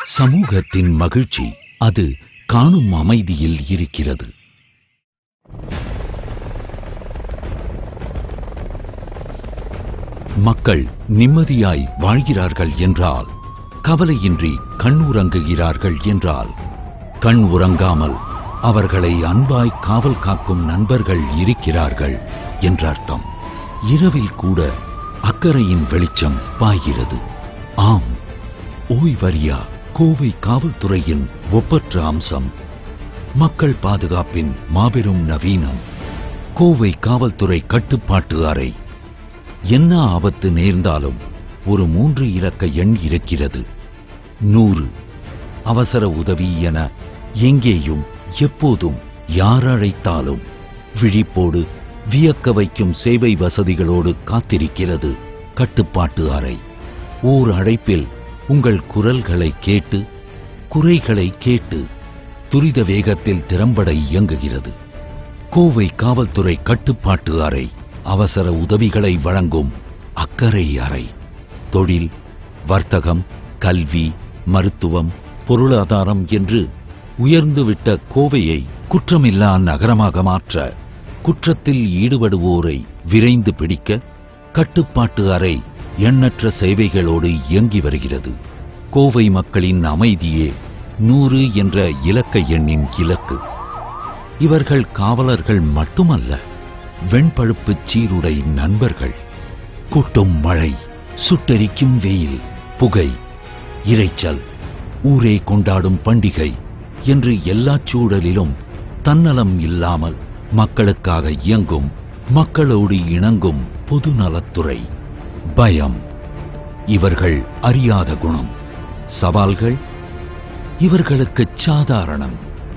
சமூகத்தின் மகிழ்ச்சி அது காணும் அமைதியில் இருக்கிறது மக்கள் நிம்மதியாய் வாழ்கிறார்கள் என்றால் கவலையின்றி கண் உறங்குகிறார்கள் என்றால் கண் உறங்காமல் அவர்களை அன்பாய் காவல் காக்கும் நண்பர்கள் இருக்கிறார்கள் என்ற அர்த்தம் இரவில் கூட அக்கறையின் வெளிச்சம் பாய்கிறது ஆம் ஓய்வறியா கோவை காவல்துறையின் ஒப்பற்ற அம்சம் மக்கள் பாதுகாப்பின் மாபெரும் நவீனம் கோவை காவல்துறை கட்டுப்பாட்டு அறை என்ன ஆபத்து நேர்ந்தாலும் ஒரு மூன்று இலக்க எண் இருக்கிறது நூறு அவசர உதவி என எங்கேயும் எப்போதும் யார் அழைத்தாலும் விழிப்போடு வியக்க வைக்கும் சேவை வசதிகளோடு காத்திருக்கிறது கட்டுப்பாட்டு அறை ஓர் அழைப்பில் உங்கள் குரல்களை கேட்டு குறைகளை கேட்டு துரித வேகத்தில் திறம்பட இயங்குகிறது கோவை காவல்துறை கட்டுப்பாட்டு அறை அவசர உதவிகளை வழங்கும் அக்கறை அறை தொழில் வர்த்தகம் கல்வி மருத்துவம் பொருளாதாரம் என்று உயர்ந்துவிட்ட கோவையை குற்றமில்லா நகரமாக மாற்ற குற்றத்தில் ஈடுபடுவோரை விரைந்து பிடிக்க கட்டுப்பாட்டு அறை எண்ணற்ற சேவைகளோடு இயங்கி வருகிறது கோவை மக்களின் அமைதியே நூறு என்ற இலக்க எண்ணின் இலக்கு இவர்கள் காவலர்கள் மட்டுமல்ல வெண்பழுப்பு சீருடை நண்பர்கள் கொட்டும் மழை சுட்டெரிக்கும் வெயில் புகை இரைச்சல் ஊரே கொண்டாடும் பண்டிகை என்று எல்லா சூழலிலும் தன்னலம் இல்லாமல் மக்களுக்காக இயங்கும் மக்களோடு இணங்கும் பொதுநலத்துறை பயம் இவர்கள் அறியாத குணம் சவால்கள் இவர்களுக்கு சாதாரணம்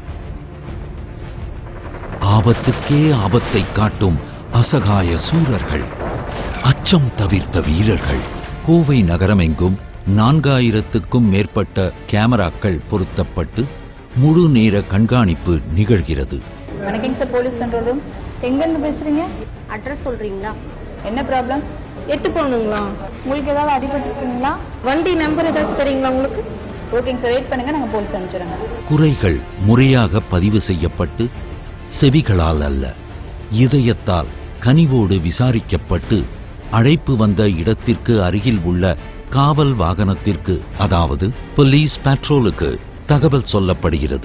ஆபத்துக்கே ஆபத்தை காட்டும் அசகாய சூரர்கள் அச்சம் தவிர்த்த வீரர்கள் கோவை நகரமெங்கும் நான்காயிரத்துக்கும் மேற்பட்ட கேமராக்கள் பொருத்தப்பட்டு முழு நேர கண்காணிப்பு நிகழ்கிறது வணக்கம் சார் போலீஸ் கண்ட்ரோல் ரூம் எங்கேருந்து பேசுறீங்க அட்ரஸ் சொல்றீங்களா என்ன ப்ராப்ளம் எட்டு போகணுங்களா உங்களுக்கு ஏதாவது அடிபட்டுருக்குங்களா வண்டி நம்பர் ஏதாச்சும் தெரியுங்களா உங்களுக்கு ஓகேங்க சார் வெயிட் பண்ணுங்க நாங்கள் போலீஸ் அனுப்பிச்சிடுங்க குறைகள் முறையாக பதிவு செய்யப்பட்டு செவிகளால் அல்ல இதயத்தால் கனிவோடு விசாரிக்கப்பட்டு அழைப்பு வந்த இடத்திற்கு அருகில் உள்ள காவல் வாகனத்திற்கு அதாவது போலீஸ் பேட்ரோலுக்கு தகவல் சொல்லப்படுகிறது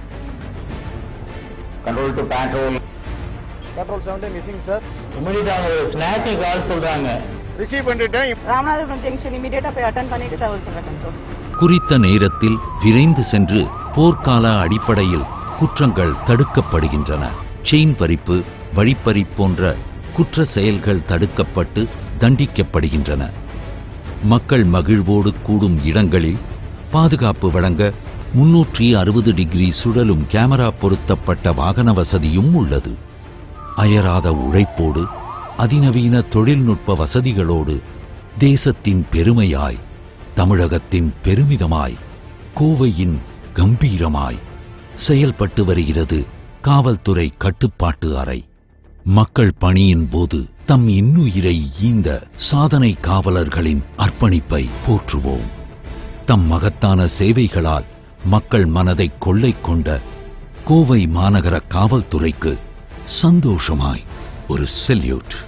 control to patrol patrol seventy missing sir immediate அவங்க ஸ்நாச்சிங் கால் சொல்றாங்க ரிசீவ் பண்ணிட்டேன் ராமநாதபுரம் ஜங்ஷன் இமீடியட்டா போய் அட்டன் பண்ணிட்டு தகவல் சொல்றேன் கண்ட்ரோல் குறித்த நேரத்தில் விரைந்து சென்று போர்க்கால அடிப்படையில் குற்றங்கள் தடுக்கப்படுகின்றன செயின் பறிப்பு வழிப்பறி போன்ற குற்ற செயல்கள் தடுக்கப்பட்டு தண்டிக்கப்படுகின்றன மக்கள் மகிழ்வோடு கூடும் இடங்களில் பாதுகாப்பு வழங்க முன்னூற்றி அறுபது டிகிரி சுழலும் கேமரா பொருத்தப்பட்ட வாகன வசதியும் உள்ளது அயராத உழைப்போடு அதிநவீன தொழில்நுட்ப வசதிகளோடு தேசத்தின் பெருமையாய் தமிழகத்தின் பெருமிதமாய் கோவையின் கம்பீரமாய் செயல்பட்டு வருகிறது காவல்துறை கட்டுப்பாட்டு அறை மக்கள் பணியின் போது தம் இன்னுயிரை ஈந்த சாதனை காவலர்களின் அர்ப்பணிப்பை போற்றுவோம் தம் மகத்தான சேவைகளால் மக்கள் மனதை கொள்ளை கொண்ட கோவை மாநகர காவல்துறைக்கு சந்தோஷமாய் ஒரு செல்யூட்